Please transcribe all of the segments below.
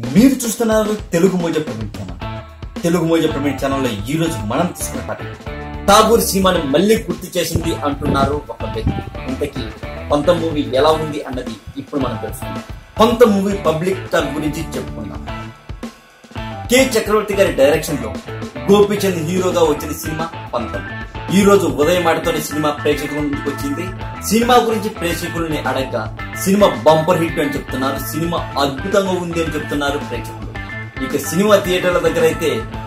మీరు చూస్తున్నారు తెలుగు మోజ ప్రవీణ్ ఛానల్ తెలుగు మోజ ప్రవీణ్ ఛానల్లో ఈ రోజు మనం తీసుకున్న టాపిక్ ఠాగూర్ సినిమాని మళ్ళీ గుర్తు చేసింది అంటున్నారు ఒక వ్యక్తి ఇంతకీ కొంత మూవీ ఎలా ఉంది అన్నది ఇప్పుడు మనం తెలుసుకుందాం కొంత మూవీ పబ్లిక్ టాక్ గురించి చెప్పుకుందాం కె చక్రవర్తి గారి డైరెక్షన్ లో గోపీచంద్ హీరోగా వచ్చిన సినిమా పంతం ఈ రోజు ఉదయం ఆటతోనే సినిమా ప్రేక్షకుల ముందుకు వచ్చింది సినిమా గురించి ప్రేక్షకుల్ని అడగగా సినిమా బంపర్ హిట్ అని చెప్తున్నారు సినిమా అద్భుతంగా ఉంది అని చెప్తున్నారు ప్రేక్షకులు ఇక సినిమా థియేటర్ల దగ్గర అయితే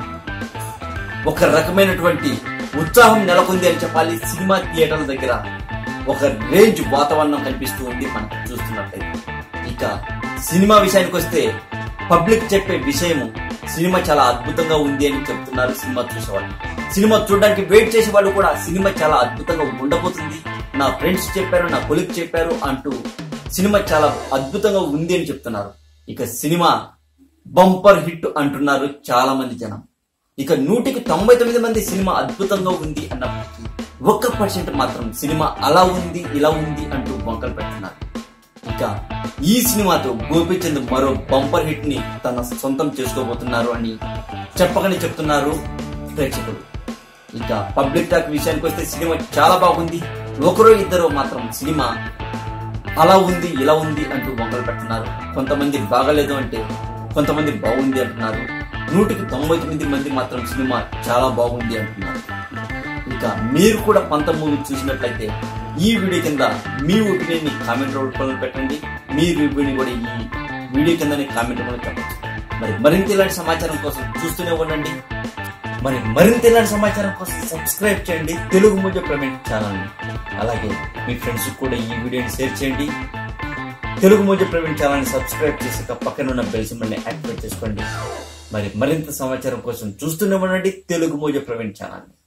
ఒక రకమైనటువంటి ఉత్సాహం నెలకొంది అని చెప్పాలి సినిమా థియేటర్ల దగ్గర ఒక రేంజ్ వాతావరణం కనిపిస్తూ ఉంది మనం చూస్తున్నట్లయితే ఇక సినిమా విషయానికి వస్తే పబ్లిక్ చెప్పే విషయము సినిమా చాలా అద్భుతంగా ఉంది అని చెప్తున్నారు సినిమా చూసేవాళ్ళు సినిమా చూడడానికి వెయిట్ చేసే వాళ్ళు కూడా సినిమా చాలా అద్భుతంగా ఉండబోతుంది నా ఫ్రెండ్స్ చెప్పారు నా కొలిక్ చెప్పారు అంటూ సినిమా చాలా అద్భుతంగా ఉంది అని చెప్తున్నారు ఇక సినిమా బంపర్ హిట్ అంటున్నారు చాలా మంది జనం ఇక నూటికి తొంభై తొమ్మిది మంది సినిమా అద్భుతంగా ఉంది అన్నప్పటికీ ఒక్క పర్సెంట్ మాత్రం సినిమా అలా ఉంది ఇలా ఉంది అంటూ వంకలు పెడుతున్నారు ఇక ఈ సినిమాతో గోపీచంద్ మరో బంపర్ హిట్ ని తన సొంతం చేసుకోబోతున్నారు అని చెప్పకని చెప్తున్నారు ప్రేక్షకులు ఇక పబ్లిక్ టాక్ విషయానికి వస్తే సినిమా చాలా బాగుంది ఒకరో ఇద్దరు మాత్రం సినిమా అలా ఉంది ఇలా ఉంది అంటూ వంకలు పెడుతున్నారు కొంతమంది బాగలేదు అంటే కొంతమంది బాగుంది అంటున్నారు నూటికి తొంభై తొమ్మిది మంది మాత్రం సినిమా చాలా బాగుంది అంటున్నారు ఇక మీరు కూడా పంత మూవీ చూసినట్లయితే ఈ వీడియో కింద మీ ఒపీనియన్ ని కామెంట్ రూపంలో పెట్టండి మీ రివ్యూని కూడా ఈ వీడియో కింద కామెంట్ రూపంలో చెప్పచ్చు మరి మరింత ఇలాంటి సమాచారం కోసం చూస్తూనే ఉండండి మరి మరింత ఇలాంటి సమాచారం కోసం సబ్స్క్రైబ్ చేయండి తెలుగు ముజ ప్రవీణ్ ఛానల్ ని అలాగే మీ ఫ్రెండ్స్ కూడా ఈ వీడియోని షేర్ చేయండి తెలుగు మోజ ప్రవీణ్ ఛానల్ ని సబ్స్క్రైబ్ చేసాక పక్కన ఉన్న బెల్ సింబల్ ని యాక్టివేట్ చేసుకోండి మరి మరింత సమాచారం కోసం చూస్తూనే ఉండండి తెలుగు మోజ ప్రవీణ్ ఛానల్ ని